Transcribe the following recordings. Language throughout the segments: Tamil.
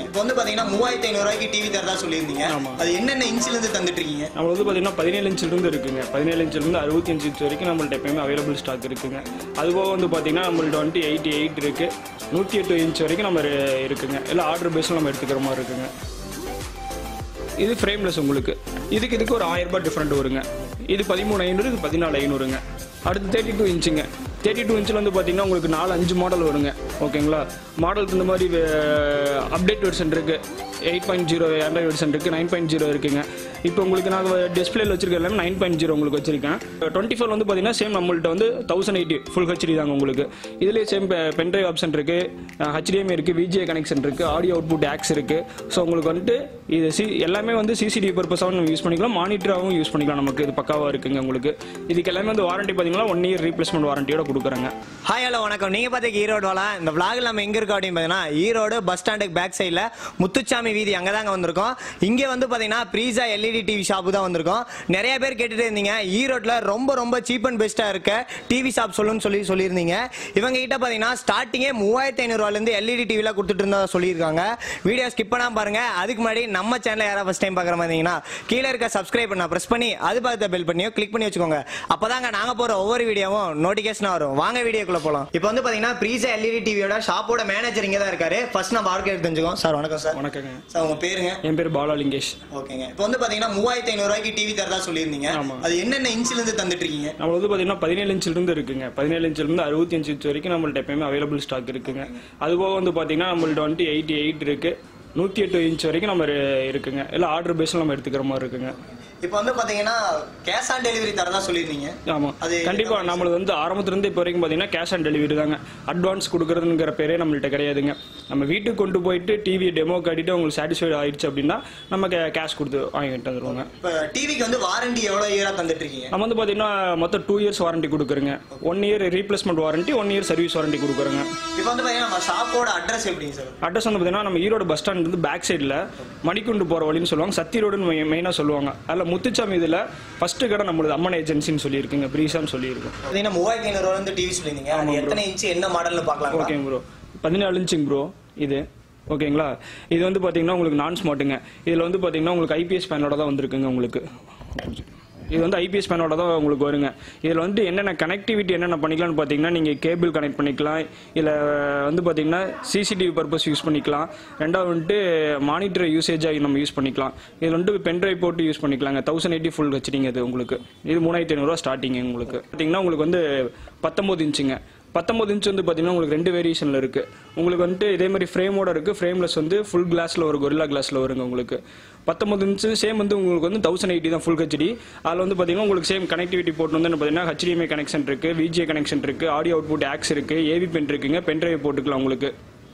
இப்போ வந்து பாத்தீங்கன்னா மூவாயிரத்தி ஐநூறு ரூபாய்க்கு டிவி தரதா சொல்லியிருந்தீங்க ஆமா. அது என்னென்ன இன்ச்ல இருந்து தந்துட்டு இருக்கீங்க நம்ம வந்து பார்த்தீங்கன்னா பதினேழு இன்ச்சிலிருந்து இருக்குங்க பதினேழு இன்ச்சிலிருந்து அறுபத்தி அஞ்சு இன்ச் வரைக்கும் நம்மள்ட்ட எப்பயுமே அவைலபிள் ஸ்டாக் இருக்குங்க அதுபோக வந்து பார்த்தீங்கன்னா நம்மள்ட்ட வந்துட்டு எயிட்டி எயிட் இருக்கு நூற்றி எட்டு இன்ச் வரைக்கும் நம்ம இரு- இருக்குங்க எல்லாம் ஆர்டர் பேஸில் நம்ம எடுத்துக்கிற மாதிரி இருக்குங்க இது ஃப்ரேம்லெஸ் உங்களுக்கு இதுக்கு இதுக்கு ஒரு ஆயிரம் ரூபாய் டிஃப்ரெண்ட் வருங்க இது பதிமூணு ஐநூறு இது பதினாலு ஐநூறுங்க அடுத்து தேர்ட்டி டூ இன்ச்சுங்க தேர்ட்டி டூ இன்ச்சில் வந்து பார்த்தீங்கன்னா உங்களுக்கு நாலு அஞ்சு மாடல் வருங்க ஓகேங்களா மாடலுக்கு இந்த மாதிரி அப்டேட் வெர்ஷன் இருக்குது eight point zero android version இருக்குது நைன் பாயிண்ட் ஜீரோ இருக்குங்க இப்போ உங்களுக்கு நான் டிஸ்பிளேல வச்சிருக்க எல்லாமே நைன் பாயிண்ட் ஜீரோ உங்களுக்கு வச்சிருக்கேன் டுவெண்ட்டி ஃபோர் வந்து பார்த்தீங்கன்னா சேம் நம்மள்ட்ட வந்து தௌசண்ட் எயிட்டி ஃபுல் ஹெச்டி தாங்க உங்களுக்கு இதுலேயே சேம் பென்ட்ரைவ் ஆப்ஷன் இருக்குது ஹெச்டிஎம் இருக்குது விஜே கனெக்ஷன் இருக்குது ஆடியோ அவுட்புட் ஆக்ஸ் இருக்குது ஸோ உங்களுக்கு வந்துட்டு இது சி எல்லாமே வந்து சிசிடிவி பர்பஸாகவும் நம்ம யூஸ் பண்ணிக்கலாம் மானிட்டராகவும் யூஸ் பண்ணிக்கலாம் நமக்கு இது பக்காவாக இருக்குங்க உங்களுக்கு இதுக்கு எல்லாமே வந்து வாரண்டி பார்த்தீங்கன்னா ஒன் இயர் ரீப்ளேஸ்மெண்ட் வாரண்டியோட கொடுக்குறாங்க ஹாய் ஹலோ வணக்கம் நீங்க பாத்தீங்க ஈரோடு வாழ இந்த vlogல நம்ம எங்க இருக்கோம் அப்படின்னு பாத்தீங்கன்னா ஈரோடு பஸ் ஸ்டாண்டுக்கு பேக் சைடுல முத்துச்சாமி வீதி அங்க தாங்க வந்திருக்கோம் இங்க வந்து பாத்தீங்கன்னா ப்ரீசா எல்இடி டிவி ஷாப்பு தான் வந்திருக்கோம் நிறைய பேர் கேட்டுட்டு இருந்தீங்க ஈரோட்ல ரொம்ப ரொம்ப சீப் அண்ட் பெஸ்டா இருக்க டிவி ஷாப் சொல்லுன்னு சொல்லி சொல்லியிருந்தீங்க இவங்க கிட்ட பாத்தீங்கன்னா ஸ்டார்டிங்கே மூவாயிரத்தி ஐநூறுவால இருந்து எல்இடி டிவில கொடுத்துட்டு இருந்தா சொல்லியிருக்காங்க வீடியோ ஸ்கிப் பண்ணாம பாருங்க அதுக்கு முன்னாடி நம்ம சேனலை யாராவது ஃபர்ஸ்ட் டைம் பாக்குற மாதிரி இருந்தீங்கன்னா கீழே இருக்க சப்ஸ்கிரைப் பண்ண பிரஸ் பண்ணி அது பார்த்த பெல் பண்ணியோ கிளிக் பண்ணி வச்சுக்கோங்க அப்பதாங்க நாங்க போற ஒவ்வொரு வீடியோவும் நோட்டிபிகேஷன் வரும் வாங்க வீடியோக்குள்ள போலாம் இப்போ வந்து பாத்தீங்கன்னா ப்ரீசா எல்இடி டிவியோட ஷாப்போட மேனேஜர் இங்க தான் இருக்காரு ஃபர்ஸ்ட் நம்ம ஆர்கே தெரிஞ்சுக்கோம் சார் வணக்கம் சார் வணக்கங்க சார் உங்க பேருங்க என் பேர் பாலா லிங்கேஷ் ஓகேங்க இப்போ வந்து பாத்தீங்கன்னா மூவாயிரத்தி ஐநூறு ரூபாய்க்கு டிவி தரதா சொல்லியிருந்தீங்க ஆமா. அது என்னென்ன இன்ச்ல இருந்து தந்துட்டு இருக்கீங்க நம்ம வந்து பார்த்தீங்கன்னா பதினேழு இன்ச்சிலிருந்து இருக்குங்க பதினேழு இன்ச்சிலிருந்து அறுபத்தி அஞ்சு இன்ச் வரைக்கும் நம்மள்ட்ட எப்பயுமே அவைலபிள் ஸ்டாக் இருக்குங்க அதுபோக வந்து பார்த்தீங்கன்னா நம்மள்ட்ட வந்துட்டு எயிட்டி எயிட் இருக்கு நூற்றி எட்டு இன்ச் வரைக்கும் நம்ம இரு- இருக்குங்க எல்லாம் ஆர்டர் பேஸில் நம்ம எடுத்துக்கிற மாதிரி இருக்குங்க இப்போ வந்து பாத்தீங்கன்னா கேஷ் ஆன் டெலிவரி தரதா சொல்லியிருந்தீங்க ஆமாம் அது கண்டிப்பாக நம்மளது வந்து ஆரம்பத்துலேருந்து இப்போ வரைக்கும் பார்த்தீங்கன்னா கேஷ் ஆன் டெலிவரி தாங்க அட்வான்ஸ் கொடுக்குறதுங்கிற பேரே நம்மள்ட்ட கிடையாதுங்க நம்ம வீட்டுக்கு கொண்டு போயிட்டு டிவி டெமோ காட்டிட்டு உங்களுக்கு சாட்டிஸ்ஃபைட் ஆயிடுச்சு அப்படின்னா நம்ம கேஷ் கொடுத்து வாங்கிட்டு வந்துருவோங்க இப்போ டிவிக்கு வந்து வாரண்டி எவ்வளவு இயரா தந்துட்டு இருக்கீங்க நம்ம வந்து பார்த்தீங்கன்னா மொத்தம் டூ இயர்ஸ் வாரண்டி கொடுக்குறோங்க one year replacement warranty one year service warranty கொடுக்குறோங்க இப்போ வந்து பாத்தீங்கன்னா நம்ம ஷாப்போட அட்ரஸ் எப்படிங்க சார் அட்ரஸ் வந்து பார்த்தீங்கன்னா நம்ம ஈரோடு பஸ் ஸ்டாண்ட் வந்து பேக் சைடில் மணிக்குண்டு போகிற வழின்னு சொல்லுவாங்க சத்தி ரோடுன்னு மெயினாக சொல்லுவாங்க அதில் முத்துச்சாமி இதில் ஃபஸ்ட்டு கடை நம்மளது அம்மன் ஏஜென்சின்னு சொல்லியிருக்குங்க ப்ரீசான்னு சொல்லியிருக்கோம் பாத்தீங்கன்னா மூவாயிரத்தி ஐநூறு வந்து டிவி சொல்லியிருந்தீங்க அது எத்தனை இன்ச் என்ன மாடல்னு பார்க்கலாம் ஓகேங்க ப்ரோ பதினாலு இன்ச்சுங்க ப்ரோ இது ஓகேங்களா இது வந்து பார்த்தீங்கன்னா உங்களுக்கு நான் ஸ்மார்ட்டுங்க இதில் வந்து பார்த்தீங்கன்னா உங்களுக்கு ஐபிஎஸ் பேனோட தான் வந்திருக்குங்க உங்களுக்கு இது வந்து ஐபிஎஸ் பேனோட தான் உங்களுக்கு வருங்க இதில் வந்து என்னென்ன கனெக்டிவிட்டி என்னென்ன பண்ணிக்கலாம்னு பார்த்தீங்கன்னா நீங்கள் கேபிள் கனெக்ட் பண்ணிக்கலாம் இதில் வந்து பார்த்தீங்கன்னா சிசிடிவி பர்பஸ் யூஸ் பண்ணிக்கலாம் ரெண்டாவது வந்துட்டு மானிட்டர் யூசேஜாக நம்ம யூஸ் பண்ணிக்கலாம் இதில் வந்துட்டு பென்ட்ரைவ் போட்டு யூஸ் பண்ணிக்கலாங்க தௌசண்ட் எயிட்டி ஃபுல் வச்சுட்டிங்க இது உங்களுக்கு இது மூணாயிரத்தி ஐநூறுரூவா ஸ்டார்டிங் உங்களுக்கு பார்த்தீங்கன்னா உங்களுக்கு வந்து பத்தொம்போது இன்ச்சுங்க பத்தொம்பது இன்ச் வந்து பார்த்தீங்கன்னா உங்களுக்கு ரெண்டு வேரியேஷனில் இருக்குது உங்களுக்கு வந்துட்டு இதே மாதிரி ஃப்ரேமோட இருக்குது ஃப்ரேம்லெஸ் வந்து ஃபுல் கிளாஸில் ஒரு கொரில்லா கிளாஸில் வருங்க உங்களுக்கு பத்தொம்பது இன்ச்சு சேம் வந்து உங்களுக்கு வந்து தௌசண்ட் எயிட்டி தான் ஃபுல் ஹெச்டி அதில் வந்து பார்த்தீங்கன்னா உங்களுக்கு சேம் கனெக்டிவிட்டி போர்ட் வந்து என்ன பார்த்தீங்கன்னா ஹெச்டிஎம்ஐ கனெக்ஷன் இருக்குது விஜே கனெக்ஷன் இருக்குது ஆடியோ அவுட்புட் ஆக்ஸ் இருக்குது ஏவி பென் இருக்குங்க பென்ட்ரைவ் போட்டுக்கலாம் உங்களுக்கு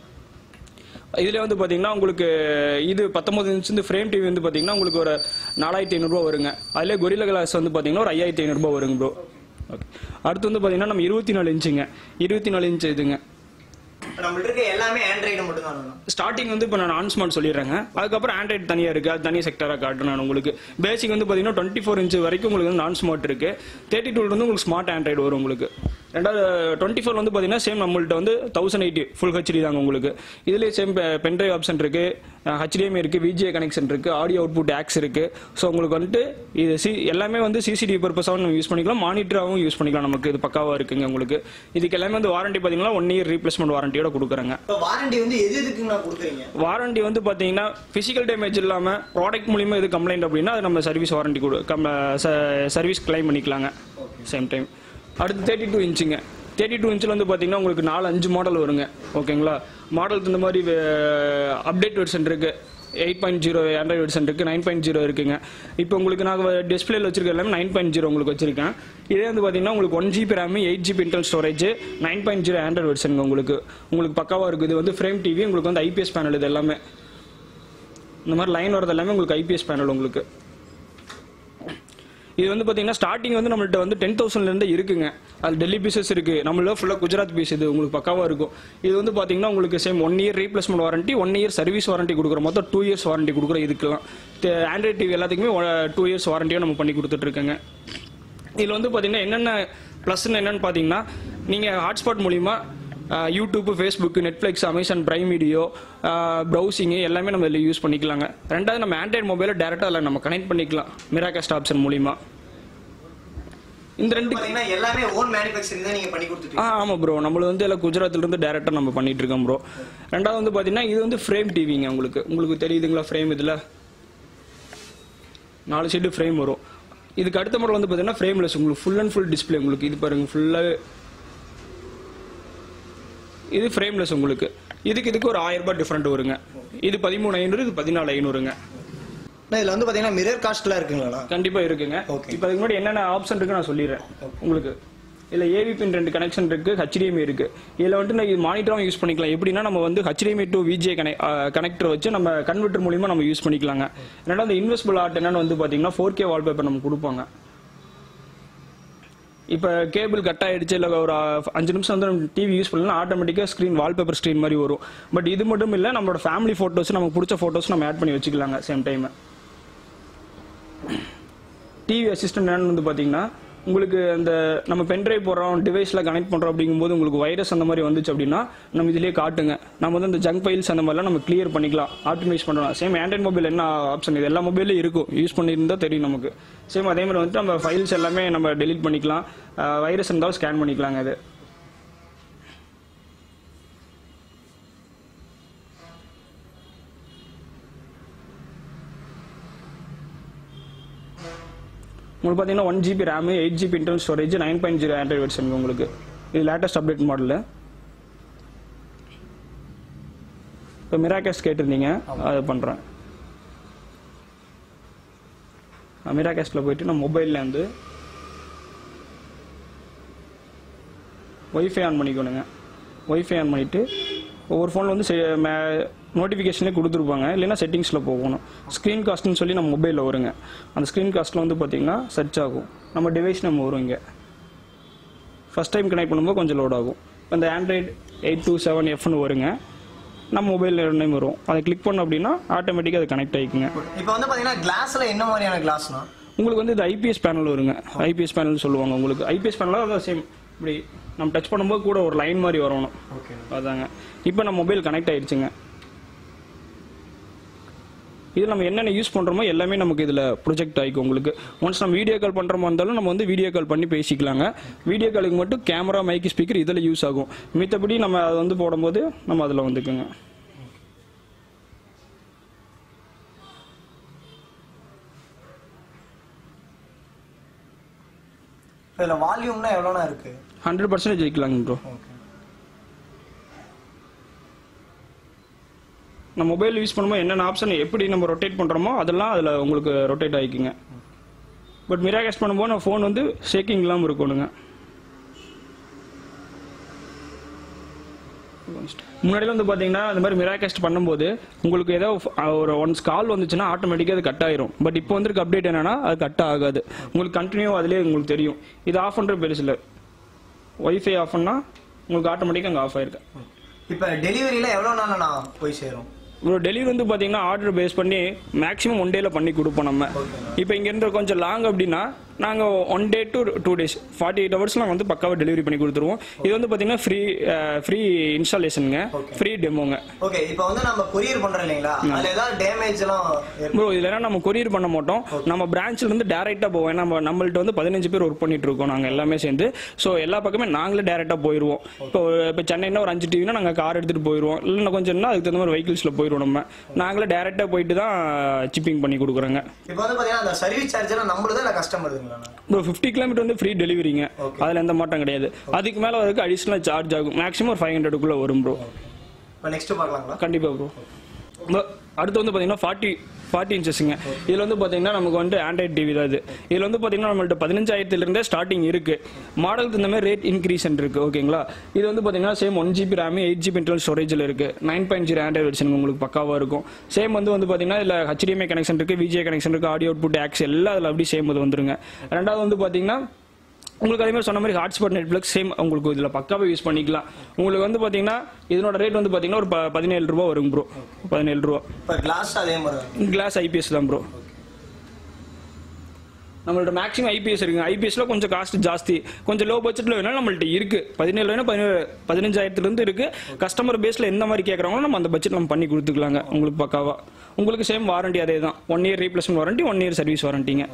இதில் வந்து பார்த்தீங்கன்னா உங்களுக்கு இது பத்தொம்பது இன்ச் வந்து ஃப்ரேம் டிவி வந்து பார்த்தீங்கன்னா உங்களுக்கு ஒரு நாலாயிரத்தி ஐநூறுரூவா வருங்க அதிலே கொரில்லா கிளாஸ் வந்து பார்த்தீங்கன்னா ஒரு ஐயாயிரத்தி ஐநூறுரூபா வருங்க ப்ரோ ஓகே அடுத்து வந்து பார்த்தீங்கன்னா நம்ம இருபத்தி நாலு இன்ச்சுங்க இருபத்தி நாலு இன்ச் இதுங்க நம்மள்ட்ட இருக்க எல்லாமே ஆண்ட்ராய்டு மட்டும் தான் வேணும் ஸ்டார்டிங் வந்து இப்போ நான் நான் ஸ்மார்ட் சொல்லிடுறேங்க அதுக்கப்புறம் ஆண்ட்ராய்டு தனியாக இருக்குது அது தனி செக்டராக காட்டுறேன் நான் உங்களுக்கு பேசிக் வந்து பார்த்தீங்கன்னா டுவெண்ட்டி ஃபோர் இன்ச் வரைக்கும் உங்களுக்கு வந்து நான் ஸ்மார்ட் இருக்குது தேர்ட்டி டூ வந்து உங்களுக்கு ஸ்மார்ட் ஆண்ட்ராய்டு வரும் உங்களுக்கு ரெண்டாவது டுவெண்ட்டி ஃபோர் வந்து பார்த்தீங்கன்னா சேம் நம்மள்ட்ட வந்து தௌசண்ட் எயிட்டி ஃபுல் ஹெச்டி தாங்க உங்களுக்கு இதுலேயே சேம் பென்ட்ரைவ் ஆப்ஷன் இருக்குது ஹெச்டிஎம்ஐ இருக்குது விஜே கனெக்ஷன் இருக்குது ஆடியோ அவுட்புட் ஆக்ஸ் இருக்குது ஸோ உங்களுக்கு வந்துட்டு இது சி எல்லாமே வந்து சிசிடிவி பர்பஸாகவும் நம்ம யூஸ் பண்ணிக்கலாம் மானிட்டராகவும் யூஸ் பண்ணிக்கலாம் நமக்கு இது பக்காவாக இருக்குங்க உங்களுக்கு இதுக்கு எல்லாமே வந்து வாரண்டி பார்த்தீங்கன்னா ஒன் இயர் ரீப்ளேஸ்மெண்ட் வாரண்டியோட கொடுக்குறாங்க இப்போ வாரண்டி வந்து எது எதுக்கு நான் கொடுக்குறீங்க வாரண்டி வந்து பார்த்தீங்கன்னா ஃபிசிக்கல் டேமேஜ் இல்லாமல் ப்ராடக்ட் மூலியமா எது கம்ப்ளைண்ட் அப்படின்னா அது நம்ம சர்வீஸ் வாரண்டி கொடு கம் சர்வீஸ் கிளைம் பண்ணிக்கலாங்க சேம் டைம் அடுத்து தேர்ட்டி டூ இன்ச்சுங்க தேர்ட்டி டூ இன்ச்சில் வந்து பார்த்தீங்கன்னா உங்களுக்கு நாலு அஞ்சு மாடல் வருங்க ஓகேங்களா மாடலுக்கு இந்த மாதிரி அப்டேட் வெர்ஷன் இருக்குது eight point zero android version இருக்குது நைன் பாயிண்ட் ஜீரோ இருக்குங்க இப்போ உங்களுக்கு நான் டிஸ்பிளேல வச்சிருக்க எல்லாமே நைன் பாயிண்ட் ஜீரோ உங்களுக்கு வச்சிருக்கேன் இதே வந்து பார்த்தீங்கன்னா உங்களுக்கு one GB RAM eight GB internal storage nine point zero android version உங்களுக்கு உங்களுக்கு பக்காவாக இருக்குது இது வந்து ஃப்ரேம் டிவி உங்களுக்கு வந்து ஐபிஎஸ் பேனல் இது எல்லாமே இந்த மாதிரி லைன் வரது எல்லாமே உங்களுக்கு ஐபிஎஸ் பேனல் உங்களுக்கு இது வந்து பார்த்தீங்கன்னா ஸ்டார்டிங் வந்து நம்மள்ட்ட வந்து டென் தௌசண்ட்லேருந்து இருக்குங்க அது டெல்லி பீசஸ் இருக்குது நம்மள ஃபுல்லாக குஜராத் பீஸ் இது உங்களுக்கு பக்காவாக இருக்கும் இது வந்து பார்த்தீங்கன்னா உங்களுக்கு same one year replacement warranty one year service warranty கொடுக்குறோம் மொத்தம் டூ இயர்ஸ் வாரண்டி கொடுக்குறோம் இதுக்கெல்லாம் ஆண்ட்ராய்ட் டிவி எல்லாத்துக்குமே டூ இயர்ஸ் வாரண்டியாக நம்ம பண்ணி கொடுத்துட்ருக்கோங்க இதில் வந்து பார்த்தீங்கன்னா என்னென்ன ப்ளஸ்ன்னு என்னென்னு பார்த்தீங்கன்னா நீங்கள் ஹாட்ஸ்பாட் மூலிமா YouTube Facebook Netflix Amazon Prime video browsing எல்லாமே நம்ம இதில் யூஸ் பண்ணிக்கலாங்க ரெண்டாவது நம்ம ஆண்ட்ராய்ட் மொபைலை டேரெக்டாக அதில் நம்ம கனெக்ட் பண்ணிக்கலாம் மிராகாஸ்ட் ஆப்ஷன் மூலிமா இந்த ரெண்டு பாத்தீங்கன்னா எல்லாமே ஓன் மேனுஃபேக்சரிங் தான் நீங்க பண்ணி கொடுத்துட்டு ஆ ஆமாம் ப்ரோ நம்மள வந்து எல்லாம் குஜராத்லேருந்து டேரெக்டாக நம்ம பண்ணிட்டு இருக்கோம் ப்ரோ ரெண்டாவது வந்து பார்த்தீங்கன்னா இது வந்து ஃப்ரேம் டிவிங்க உங்களுக்கு உங்களுக்கு தெரியுதுங்களா ஃப்ரேம் இதில் நாலு சைடு ஃப்ரேம் வரும் இதுக்கு அடுத்த முறை வந்து பார்த்தீங்கன்னா ஃப்ரேம்லெஸ் உங்களுக்கு ஃபுல் அண்ட் ஃபுல் டிஸ்பிளே உங்களுக்கு இது பாருங்க ஃபுல்லாக இது ஃப்ரேம்லெஸ் உங்களுக்கு இதுக்கு இதுக்கு ஒரு ஆயிரம் ரூபாய் டிஃப்ரெண்ட் வருங்க இது பதிமூணு ஐநூறு இது பதினாலு ஐநூறுங்க அண்ணா, இதுல வந்து பாத்தீங்கன்னா மிரர் காஸ்ட்ல இருக்குங்களா கண்டிப்பா இருக்குங்க Okay. இப்போ அதுக்கு முன்னாடி என்னென்ன ஆப்ஷன் இருக்கு நான் சொல்லிடுறேன் உங்களுக்கு இதுல ஏவி பின் ரெண்டு கனெக்ஷன் இருக்கு ஹெச்டிஎம்ஐ இருக்கு இதுல வந்துட்டு நான் இது மானிட்டரும் யூஸ் பண்ணிக்கலாம் எப்படின்னா நம்ம வந்து ஹெச்டிஎம்ஐ டு விஜே கனெக்டர் வச்சு நம்ம கன்வெர்ட்டர் மூலியமா நம்ம யூஸ் பண்ணிக்கலாங்க ரெண்டாவது இன்வெஸ்பிள் ஆர்ட் என்னன்னு வந்து பாத்தீங்கன்னா ஃபோர் கே வால்பேப்பர் நம்ம கொடுப்பாங்க இப்போ கேபிள் கட் ஆயிடுச்சு இல்லை ஒரு அஹ், அஞ்சு நிமிஷம் வந்து நம்ம டிவி யூஸ் பண்ணலாம் ஆட்டோமேட்டிக்காக ஸ்க்ரீன் வால்பேப்பர் ஸ்க்ரீன் மாதிரி வரும் பட் இது மட்டும் இல்லை நம்மளோட ஃபேமிலி ஃபோட்டோஸ் நமக்கு பிடிச்ச ஃபோட்டோஸ் நம்ம ஆட் பண்ணி வச்சுக்கலாங்க சேம் டைம் டிவி அசிஸ்டன்ட் என்னன்னு வந்து பார்த்தீங்கன்னா உங்களுக்கு அந்த நம்ம பென்ட்ரைவ் போடுறோம் டிவைஸில் கனெக்ட் பண்ணுறோம் அப்படிங்கும்போது உங்களுக்கு வைரஸ் அந்த மாதிரி வந்துச்சு அப்படின்னா நம்ம இதிலேயே காட்டுங்க நம்ம வந்து அந்த ஜங்க் ஃபைல்ஸ் அந்த மாதிரிலாம் நம்ம கிளியர் பண்ணிக்கலாம் ஆப்டிமைஸ் பண்ணலாம் சேம் ஆண்ட்ராய்ட் மொபைல் என்ன ஆப்ஷன் இது எல்லா மொபைலும் இருக்கும் யூஸ் பண்ணியிருந்தா தெரியும் நமக்கு சேம் அதே மாதிரி வந்துட்டு நம்ம ஃபைல்ஸ் எல்லாமே நம்ம டெலீட் பண்ணிக்கலாம் வைரஸ் இருந்தாலும் ஸ்கேன் பண்ணிக்கலாங்க அது உங்களுக்கு பார்த்தீங்கன்னா one GB RAM eight GB internal storage nine point zero android version உங்களுக்கு இது லேட்டஸ்ட் அப்டேட் மாடலு இப்போ மிராகேஸ்ட் கேட்டிருந்தீங்க அதை பண்ணுறேன் மிராகேஸ்டில் போயிட்டு நான் மொபைலில் வந்து ஒய்ஃபை ஆன் பண்ணிக்கணுங்க ஒய்ஃபை ஆன் பண்ணிவிட்டு ஒவ்வொரு ஃபோனில் வந்து நோட்டிஃபிகேஷனே கொடுத்துருப்பாங்க இல்லைன்னா செட்டிங்ஸில் போகணும் ஸ்க்ரீன் காஸ்ட்னு சொல்லி நம்ம மொபைலில் வருங்க அந்த ஸ்க்ரீன் காஸ்ட்டில் வந்து பார்த்தீங்கன்னா சர்ச் ஆகும் நம்ம டிவைஸ் நம்ம வரும் இங்கே ஃபஸ்ட் டைம் கனெக்ட் பண்ணும்போது கொஞ்சம் லோட் ஆகும் அந்த ஆண்ட்ராய்டு எயிட் டூ செவன் எஃப்னு வருங்க நம்ம மொபைலில் நேம் வரும் அதை கிளிக் பண்ணோம் அப்படின்னா ஆட்டோமேட்டிக்காக அது கனெக்ட் ஆகிக்குங்க இப்போ வந்து பாத்தீங்கன்னா கிளாஸ்ல என்ன மாதிரியான கிளாஸ்னா உங்களுக்கு வந்து இது ஐபிஎஸ் பேனல் வருங்க ஐபிஎஸ் பேனல் சொல்லுவாங்க உங்களுக்கு ஐபிஎஸ் பேனல் அதான் சேம் இப்படி நம்ம டச் பண்ணும்போது கூட ஒரு லைன் மாதிரி வரணும் ஓகே அதாங்க இப்போ நம்ம மொபைல் கனெக்ட் ஆயிடுச்சுங்க இது நம்ம என்னென்ன யூஸ் பண்ணுறோமோ எல்லாமே நமக்கு இதில் ப்ரொஜெக்ட் ஆகிக்கும் உங்களுக்கு ஒன்ஸ் நம்ம வீடியோ கால் பண்ணுறோமா இருந்தாலும் நம்ம வந்து வீடியோ கால் பண்ணி பேசிக்கலாங்க வீடியோ காலுக்கு மட்டும் கேமரா மைக்கு ஸ்பீக்கர் இதில் யூஸ் ஆகும் மித்தபடி நம்ம அதை வந்து போடும்போது நம்ம அதில் வந்துக்குங்க இதுல வால்யூம்னா எவ்வளோனா இருக்கு ஹண்ட்ரட் பர்சன்டேஜ் வைக்கலாங்க ப்ரோ ஓகே நம்ம மொபைல் யூஸ் பண்ணும்போது என்னென்ன ஆப்ஷன் எப்படி நம்ம ரொட்டேட் பண்ணுறோமோ அதெல்லாம் அதில் உங்களுக்கு ரொட்டேட் ஆகிக்குங்க பட் மிராகேஸ் பண்ணும்போது நம்ம ஃபோன் வந்து ஷேக்கிங் இல்லாமல் இருக்கணுங்க முன்னாடிலாம் வந்து பார்த்தீங்கன்னா இந்த மாதிரி மிராகேஸ்ட் பண்ணும்போது உங்களுக்கு ஏதோ ஒரு ஒன்ஸ் கால் வந்துச்சுன்னா ஆட்டோமேட்டிக்காக அது கட் ஆயிரும் பட் இப்போ வந்திருக்க அப்டேட் என்னன்னா அது கட் ஆகாது உங்களுக்கு கண்டினியூ அதிலே உங்களுக்கு தெரியும் இது ஆஃப் பண்ணுற பெருசு இல்லை ஒய்ஃபை ஆஃப் பண்ணால் உங்களுக்கு ஆட்டோமேட்டிக்காக அங்கே ஆஃப் ஆயிருக்கு இப்போ டெலிவரியில எவ்வளவு நாள்ல நான் போய் சேரும் ப்ரோ டெலிவரி வந்து பார்த்தீங்கன்னா ஆர்டர் பேஸ் பண்ணி மேக்ஸிமம் ஒன் டேல பண்ணி கொடுப்போம் நம்ம இப்போ இங்கேருந்து கொஞ்சம் லாங் அப்படின்னா நாங்கள் one day to two days forty eight ஹவர்ஸ்லாம் வந்து பக்காவாக டெலிவரி பண்ணி கொடுத்துருவோம் இது வந்து பார்த்தீங்கன்னா ஃப்ரீ ஃப்ரீ இன்ஸ்டாலேஷனுங்க ஃப்ரீ டெமோங்க ஓகே இப்போ வந்து நம்ம கொரியர் பண்றோம் இல்லைங்களா அதுல ஏதாவது டேமேஜ் எல்லாம் ஏற்ப- ப்ரோ இதில் நம்ம கொரியர் பண்ண மாட்டோம் நம்ம பிரான்ச்ல இருந்து டேரெக்டாக போவோம் நம்ம நம்மள்ட்ட வந்து பதினஞ்சு பேர் ஒர்க் பண்ணிட்டு இருக்கோம் நாங்கள் எல்லாமே சேர்ந்து ஸோ எல்லா பக்கமே நாங்களே டேரெக்டாக போயிடுவோம் இப்போ இப்போ சென்னைனா ஒரு அஞ்சு டிவினா நாங்கள் கார் எடுத்துகிட்டு போயிடுவோம் இல்லைன்னா கொஞ்சம்னா அதுக்கு தகுந்த மாதிரி வெஹிக்கிள்ஸில் போயிடுவோம் நம்ம நாங்களே டேரெக்டாக போயிட்டு தான் சிப்பிங் பண்ணி கொடுக்குறோங்க இப்போ வந்து பாத்தீங்கன்னா அந்த சர்வீஸ் சார்ஜ் எல்லாம் நம்மளுதா இல்ல கஸ்டமருங்களா ப்ரோ ஃபிஃப்டி கிலோமீட்டர் வந்து ஃப்ரீ டெலிவரிங்க அதில் எந்த மாற்றம் கிடையாது அதுக்கு மேலே அதுக்கு அடிஷ்னலாக சார்ஜ் ஆகும் மேக்ஸிமம் ஒரு ஃபைவ் ஹண்ட்ரடுக்குள்ளே வரும் ப்ரோ இப்போ நெக்ஸ்ட் பார்க்கலாங்களா கண்டிப்பாக ப்ரோ அடுத்து வந்து பார்த்தீங்கன்னா ஃபார்ட்டி ஃபார்ட்டி இன்ச்சஸுங்க இதில் வந்து பார்த்தீங்கன்னா நமக்கு வந்து ஆண்ட்ராய்ட் டிவி தான் இது இதில் வந்து பார்த்தீங்கன்னா நம்மள்ட்ட பதினஞ்சாயிரத்துலேருந்தே ஸ்டார்டிங் இருக்குது மாடலுக்கு இந்த மாதிரி ரேட் இன்க்ரீஸ் இருக்கு ஓகேங்களா இது வந்து பார்த்தீங்கன்னா same one GB RAM eight GB internal ஸ்டோரேஜில் இருக்குது nine point zero android version உங்களுக்கு பக்காவாக இருக்கும் சேம் வந்து வந்து பார்த்தீங்கன்னா இதில் ஹெச்டிஎம்ஐ கனெக்ஷன் இருக்குது விஜே கனெக்ஷன் இருக்குது ஆடியோ அவுட்புட் ஆக்ஸ் எல்லாம் அதில் அப்படி சேம் இது வந்துருங்க ரெண்டாவது வந்து பார்த்தீங்கன்னா உங்களுக்கு அதே மாதிரி சொன்ன மாதிரி ஹாட்ஸ்பாட் நெட்ஃப்ளிக்ஸ் சேம் உங்களுக்கு இதில் பக்காவே யூஸ் பண்ணிக்கலாம் உங்களுக்கு வந்து பார்த்தீங்கன்னா இதனோட ரேட் வந்து பார்த்தீங்கன்னா ஒரு ப- பதினேழு ரூபா வரும் ப்ரோ பதினேழு ரூபா இப்போ கிளாஸ் அதே மாதிரி தான். கிளாஸ் ஐபிஎஸ் தான் ப்ரோ நம்மள்ட்ட மேக்ஸிமம் ஐபிஎஸ் இருக்குங்க ஐபிஎஸ்ல கொஞ்சம் காஸ்ட் ஜாஸ்தி கொஞ்சம் லோ பட்ஜெட்ல வேணாலும் நம்மள்ட்ட இருக்கு பதினேழு வேணா பதினேழு பதினஞ்சாயிரத்துல இருந்து இருக்கு கஸ்டமர் பேஸ்ல எந்த மாதிரி கேட்கறாங்களோ நம்ம அந்த பட்ஜெட் நம்ம பண்ணி கொடுத்துக்கலாங்க உங்களுக்கு பக்காவா உங்களுக்கு சேம் வாரண்டி அதே தான் one year replacement warranty one year service வாரண்டிங்க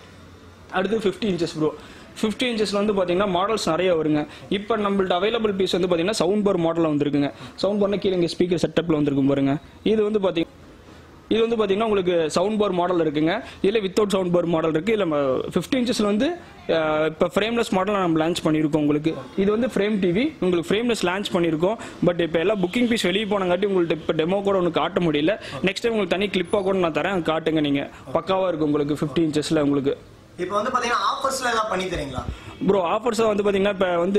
அடுத்து ஃபிஃப்டி இன்ச்சஸ் ப்ரோ ஃபிஃப்டி இன்ச்சஸ்ல வந்து பார்த்தீங்கன்னா மாடல்ஸ் நிறைய வருங்க இப்போ நம்மள்ட்ட அவைலபிள் பீஸ் வந்து பார்த்தீங்கன்னா சவுண்ட் பார் மாடலில் வந்துருக்குங்க சவுண்ட் பார்னா கீழே இங்கே ஸ்பீக்கர் செட்டப்பில் வந்திருக்கும் பாருங்க இது வந்து பார்த்தீங்கன்னா இது வந்து பார்த்தீங்கன்னா உங்களுக்கு சவுண்ட் பார் மாடல் இருக்குங்க இதில் வித்தவுட் சவுண்ட் பார் மாடல் இருக்கு இல்லை ஃபிஃப்டி இன்ச்சஸ்ல வந்து அஹ், இப்போ ஃப்ரேம்லெஸ் மாடல் நம்ம லான்ச் பண்ணியிருக்கோம் உங்களுக்கு இது வந்து ஃப்ரேம் டிவி உங்களுக்கு ஃப்ரேம்லெஸ் லான்ச் பண்ணியிருக்கோம் பட் இப்போ எல்லாம் புக்கிங் பீஸ் வெளியே போனங்காட்டி உங்களுக்கு இப்போ டெமோ கூட ஒன்று காட்ட முடியல நெக்ஸ்ட் டைம் உங்களுக்கு தனி கிளிப்பாக கூட நான் தரேன் காட்டுங்க நீங்கள் பக்காவாக இருக்கும் உங்களுக்கு ஃபிஃப்டி இன்ச்சஸில் உங்களுக்கு இப்போ வந்து பாத்தீங்கன்னா ஆஃபர்ஸ்ல எல்லாம் பண்ணி தரீங்களா ப்ரோ ஆஃபர்ஸாக வந்து பார்த்தீங்கன்னா இப்போ வந்து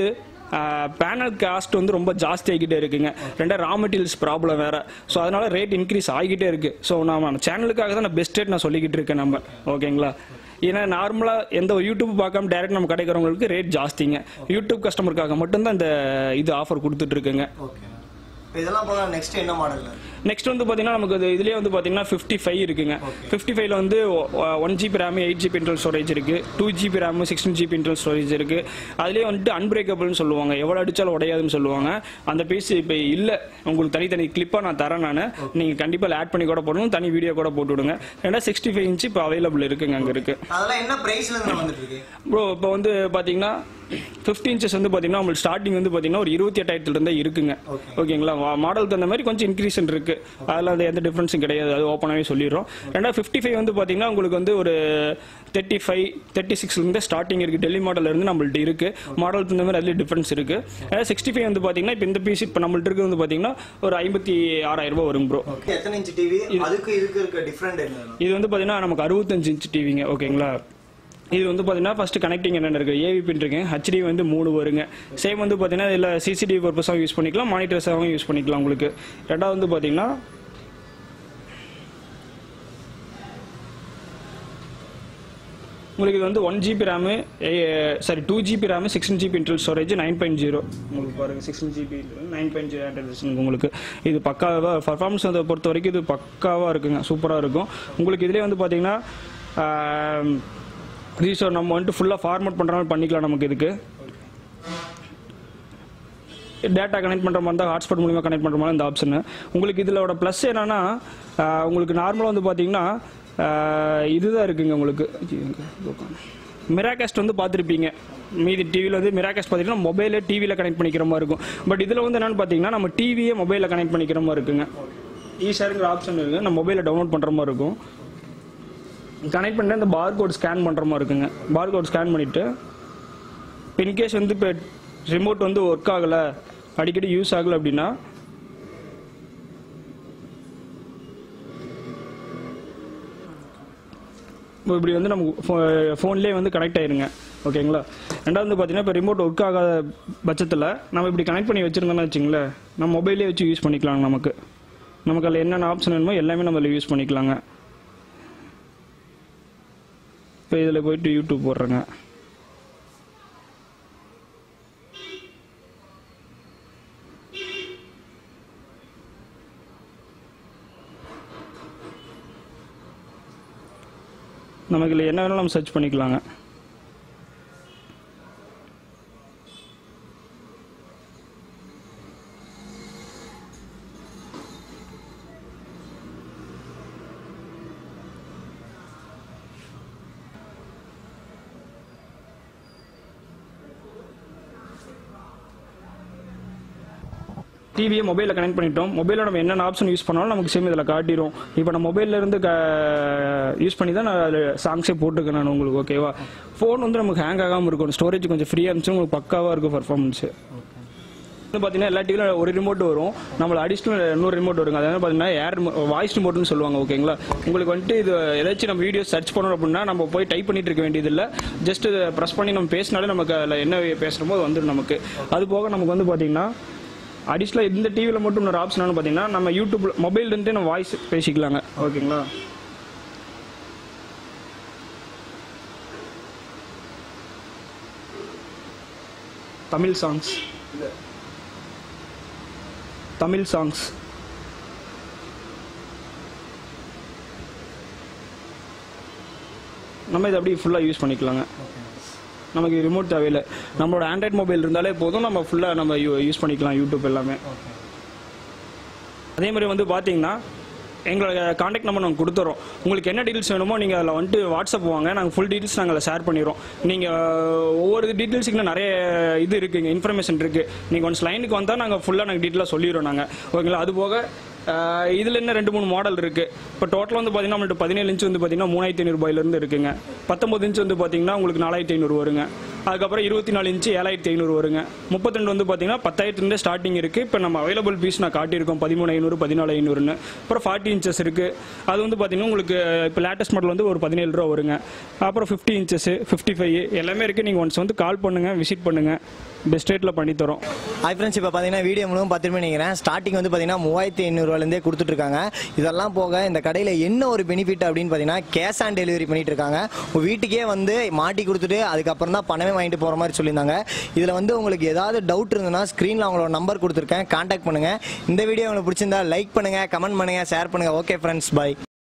பேனல் காஸ்ட் வந்து ரொம்ப ஜாஸ்தி ஆகிக்கிட்டே இருக்குங்க ரெண்டா ரா மெட்டீரியல்ஸ் ப்ராப்ளம் வேற ஸோ அதனால ரேட் இன்க்ரீஸ் ஆகிக்கிட்டே இருக்கு ஸோ நான் சேனலுக்காக தான் நான் பெஸ்ட் ரேட் நான் சொல்லிக்கிட்டு இருக்கேன் நம்ம ஓகேங்களா ஏன்னா நார்மலாக எந்த ஒரு யூடியூப் பார்க்காம டேரக்ட் நம்ம கிடைக்கிறவங்களுக்கு ரேட் ஜாஸ்திங்க யூடியூப் கஸ்டமருக்காக மட்டும்தான் இந்த இது ஆஃபர் கொடுத்துட்டு இருக்குங்க ஓகே இப்போ இதெல்லாம் போக நெக்ஸ்ட் என்ன மாடல் நெக்ஸ்ட் வந்து பார்த்தீங்கன்னா நமக்கு இது இதுலேயே வந்து பார்த்தீங்கன்னா ஃபிஃப்டி ஃபைவ் இருக்குங்க ஃபிஃப்டி ஃபைவ்ல வந்து one GB RAM eight GB internal storage இருக்கு two GB RAM sixteen GB internal storage இருக்கு அதுலேயே வந்துட்டு அன்பிரேக்கபிள்னு சொல்லுவாங்க எவ்வளோ அடிச்சாலும் உடையாதுன்னு சொல்லுவாங்க அந்த பீஸ் இப்போ இல்லை உங்களுக்கு தனித்தனி கிளிப்பாக நான் தரேன் நான் நீங்கள் கண்டிப்பாக ஆட் பண்ணி கூட போடணும் தனி வீடியோ கூட போட்டு விடுங்க ஏன்னா சிக்ஸ்டி ஃபைவ் இன்ச்சு இப்போ அவைலபிள் இருக்குங்க அங்கே இருக்கு அதெல்லாம் என்ன பிரைஸ்ல இருந்து வந்துட்டு இருக்கு ப்ரோ இப்போ வந்து பார்த்தீங்கன்னா ஃபிஃப்டி இன்ச்சஸ் வந்து பார்த்தீங்கன்னா உங்களுக்கு ஸ்டார்டிங் வந்து பார்த்தீங்கன்னா ஒரு இருபத்தி எட்டாயிரத்துல இருந்தே இருக்குங்க Okay. ஓகேங்களா மாடலுக்கு தகுந்த மாதிரி கொஞ்சம் இன்க்ரீஸ் இருக்கு அதில் அது எந்த டிஃப்ரென்ஸும் கிடையாது அது ஓப்பனாகவே சொல்லிடுறோம் ரெண்டாவது ஃபிஃப்டி ஃபைவ் வந்து பார்த்தீங்கன்னா உங்களுக்கு வந்து ஒரு தேர்ட்டி ஃபைவ் தேர்ட்டி சிக்ஸ்லேருந்து ஸ்டார்டிங் இருக்கு டெல்லி மாடல் இருந்து நம்மள்ட்ட இருக்கு மாடலுக்கு தகுந்த மாதிரி அதுலேயே டிஃப்ரென்ஸ் இருக்கு அதாவது சிக்ஸ்டி ஃபைவ் வந்து பார்த்தீங்கன்னா இப்போ இந்த பீஸ் இப்போ நம்மள்ட்ட இருக்கு வந்து பார்த்தீங்கன்னா ஒரு ஐம்பத்தி ஆறாயிரம் ரூபாய் வரும் ப்ரோ ஓகே எத்தனை இன்ச் டிவி அதுக்கு இதுக்கு இருக்க டிஃபரெண்ட் என்ன இது வந்து பார்த்தீங்கன்னா நமக்கு அறுபத்தஞ்சு இன்ச் டிவிங்க ஓகேங்களா இது வந்து பார்த்தீங்கன்னா ஃபர்ஸ்ட் கனெக்டிங் என்னென்ன இருக்கு ஏவி பின் இருக்கு ஹெச்டி வந்து மூணு வருங்க சேம் வந்து பார்த்தீங்கன்னா இதில் சிசிடிவி பர்பஸாகவும் யூஸ் பண்ணிக்கலாம் மானிட்டர்ஸாகவும் யூஸ் பண்ணிக்கலாம் உங்களுக்கு ரெண்டாவது வந்து பார்த்தீங்கன்னா உங்களுக்கு இது வந்து one GB RAM sorry two GB RAM sixteen GB internal storage nine point zero உங்களுக்கு பாருங்க sixteen GB nine point zero உங்களுக்கு இது பக்காவாக பர்ஃபார்மன்ஸ் அதை பொறுத்த வரைக்கும் இது பக்காவாக இருக்குங்க சூப்பராக இருக்கும் உங்களுக்கு இதுலேயே வந்து பார்த்தீங்கன்னா ரீஸ்டோர் நம்ம வந்துட்டு ஃபுல்லாக ஃபார்மேட் பண்ணுற மாதிரி பண்ணிக்கலாம் நமக்கு இதுக்கு டேட்டா கனெக்ட் பண்ணுற மாதிரி தான் ஹாட்ஸ்பாட் மூலியமாக கனெக்ட் பண்ணுற மாதிரி இந்த ஆப்ஷன் உங்களுக்கு இதோட ப்ளஸ் என்னன்னா ஆஹ் உங்களுக்கு நார்மலாக வந்து பார்த்தீங்கன்னா ஆஹ் இதுதான் இருக்குங்க உங்களுக்கு மிராகாஸ்ட் வந்து பார்த்துருப்பீங்க மீதி டிவியில் வந்து மிராகாஸ்ட் பார்த்தீங்கன்னா மொபைலே டிவியில் கனெக்ட் பண்ணிக்கிற மாதிரி இருக்கும் பட் இதில் வந்து என்னன்னு பார்த்தீங்கன்னா நம்ம டிவியே மொபைலில் கனெக்ட் பண்ணிக்கிற மாதிரி இருக்குங்க ஈஸியாருங்கிற ஆப்ஷன் இருக்குது நம்ம மொபைலில் டவுன்லோட் பண்ணுற மாதிரி இருக்கும் கனெக்ட் பண்ணிட்டு அந்த பார் கோட் ஸ்கேன் பண்ணுற மாதிரி இருக்குங்க பார் கோட் ஸ்கேன் பண்ணிவிட்டு இன்கேஸ் வந்து இப்போ ரிமோட் வந்து ஒர்க் ஆகலை அடிக்கடி யூஸ் ஆகலை அப்படின்னா இப்போ இப்படி வந்து நமக்கு ஃபோன்லேயே வந்து கனெக்ட் ஆயிருங்க ஓகேங்களா ரெண்டாவது வந்து பார்த்தீங்கன்னா இப்போ ரிமோட் ஒர்க் ஆகாத பட்சத்தில் நம்ம இப்படி கனெக்ட் பண்ணி வச்சுருந்தோம்னு வச்சுங்களேன் நம்ம மொபைலே வச்சு யூஸ் பண்ணிக்கலாம் நமக்கு நமக்கு அதில் என்னென்ன ஆப்ஷன் வேணுமோ எல்லாமே நம்ம அதில் யூஸ் பண்ணிக்கலாங்க இப்போ இதில் போயிட்டு யூடியூப் போடுறேங்க நமக்கு இதில் என்ன வேணாலும் நம்ம சர்ச் பண்ணிக்கலாங்க டிவியை மொபைலில் கனெக்ட் பண்ணிட்டோம் மொபைலில் நம்ம என்னென்ன ஆப்ஷன் யூஸ் பண்ணாலும் நமக்கு சேம் இதில் காட்டிடும் இப்போ நான் மொபைல்ல இருந்து யூஸ் பண்ணி தான் நான் அதில் சாங்ஸே போட்டுருக்கேன் நான் உங்களுக்கு ஓகேவா ஃபோன் வந்து நமக்கு ஹேங் ஆகாமல் இருக்கும் ஸ்டோரேஜ் கொஞ்சம் ஃப்ரீயாக இருந்துச்சு உங்களுக்கு பக்காவாக இருக்கும் பர்ஃபார்மன்ஸு வந்து பார்த்தீங்கன்னா எல்லா டிவிலும் ஒரு ரிமோட் வரும் நம்மள அடிஷ்னல் இன்னொரு ரிமோட் வருங்க அதாவது பார்த்தீங்கன்னா ஏர் வாய்ஸ் ரிமோட்னு சொல்லுவாங்க ஓகேங்களா உங்களுக்கு வந்துட்டு இது ஏதாச்சும் நம்ம வீடியோ சர்ச் பண்ணணும் அப்படின்னா நம்ம போய் டைப் பண்ணிட்டு இருக்க வேண்டியதில்லை ஜஸ்ட் ப்ரெஸ் பண்ணி நம்ம பேசினாலே நமக்கு அதில் என்ன பேசுகிறோமோ அது வந்துடும் நமக்கு அது போக நமக்கு வந்து பார்த்தீங்கன்னா அடிஷ்னலாக இந்த டிவியில் மட்டும் இன்னொரு ஆப்ஷன் பார்த்தீங்கன்னா நம்ம யூடியூப்ல மொபைல் இருந்தே நம்ம வாய்ஸ் பேசிக்கலாங்க ஓகேங்களா தமிழ் சாங்ஸ் தமிழ் சாங்ஸ் நம்ம இதை அப்படியே ஃபுல்லாக யூஸ் பண்ணிக்கலாங்க நமக்கு ரிமோட் தேவையில்லை நம்மளோட ஆண்ட்ராய்ட் மொபைல் இருந்தாலே போதும் நம்ம ஃபுல்லாக நம்ம யூஸ் பண்ணிக்கலாம் யூடியூப் எல்லாமே அதே மாதிரி வந்து பார்த்தீங்கன்னா எங்களோட காண்டாக்ட் நம்பர் நாங்கள் கொடுத்துறோம் உங்களுக்கு என்ன டீட்டெயில்ஸ் வேணுமோ நீங்கள் அதில் வந்துட்டு வாட்ஸ்அப் வாங்க நாங்கள் ஃபுல் டீட்டெயில்ஸ் நாங்கள் அதில் ஷேர் பண்ணிடுறோம் நீங்கள் ஒவ்வொரு டீட்டெயில்ஸுக்கு நிறைய இது இருக்குங்க இன்ஃபர்மேஷன் இருக்குது நீங்கள் ஒன்ஸ் லைனுக்கு வந்தால் நாங்கள் ஃபுல்லாக நாங்கள் டீட்டெயிலாக சொல்லிடுறோம் நாங்கள் ஓகேங்களா அது போக ஆஹ், இதுல என்ன ரெண்டு மூணு மாடல் இருக்கு இப்போ டோட்டல் வந்து பார்த்தீங்கன்னா நம்மள்ட்ட பதினேழு இன்ச் வந்து பார்த்தீங்கன்னா மூணாயிரத்தி ஐநூறுபாயிலிருந்து இருக்குங்க பத்தொம்பது இன்ச் வந்து பார்த்தீங்கன்னா உங்களுக்கு நாலாயிரத்தி ஐநூறு வருங்க அதுக்கப்புறம் இருபத்தி நாலு இன்ச்சு ஏழாயிரத்தி ஐநூறு வருங்க முப்பத்திரெண்டு வந்து பார்த்தீங்கன்னா பத்தாயிரத்துலேருந்து ஸ்டார்டிங் இருக்குது இப்போ நம்ம அவைலபிள் பீஸ் நான் காட்டியிருக்கோம் பதிமூணு ஐநூறு பதினாலு ஐநூறுன்னு அப்புறம் ஃபார்ட்டி இன்ச்சஸ் இருக்குது அது வந்து பார்த்தீங்கன்னா உங்களுக்கு இப்போ லேட்டஸ்ட் மாடல் வந்து ஒரு பதினேழு ரூபா வருங்க அப்புறம் ஃபிஃப்டி இன்ச்சஸ் ஃபிஃப்டி ஃபைவ் எல்லாமே இருக்குது நீங்கள் ஒன்ஸ் வந்து கால் பண்ணுங்கள் விசிட் பண்ணுங்கள் பெஸ்ட் ரேட்டில் பண்ணி தரோம் ஹை ஃப்ரெண்ட்ஸ் இப்போ பார்த்தீங்கன்னா வீடியோ முழுவதும் பத்து நினைக்கிறேன் ஸ்டார்டிங் வந்து பார்த்தீங்கன்னா மூவாயிரத்தி ஐநூறுவாலேருந்தே கொடுத்துட்ருக்காங்க இதெல்லாம் போக இந்த கடையில் என்ன ஒரு பெனிஃபிட் அப்படின்னு பார்த்தீங்கன்னா கேஷ் ஆன் டெலிவரி பண்ணிட்டு இருக்காங்க உங்க வீட்டுக்கே வந்து மாட்டி கொடுத்துட்டு அதுக்கப்புறம் தான் பணமே வாங்கிட்டு போகிற மாதிரி சொல்லியிருந்தாங்க இதில் வந்து உங்களுக்கு ஏதாவது டவுட் இருந்ததுன்னா ஸ்க்ரீனில் அவங்களோட நம்பர் கொடுத்துருக்கேன் காண்டாக்ட் பண்ணுங்கள் இந்த வீடியோ உங்களுக்கு பிடிச்சிருந்தா லைக் பண்ணுங்கள் கமெண்ட் பண்ணுங்கள் ஷேர் பண்ணுங்கள் ஓகே ஃப்ரெண்ட்ஸ் பை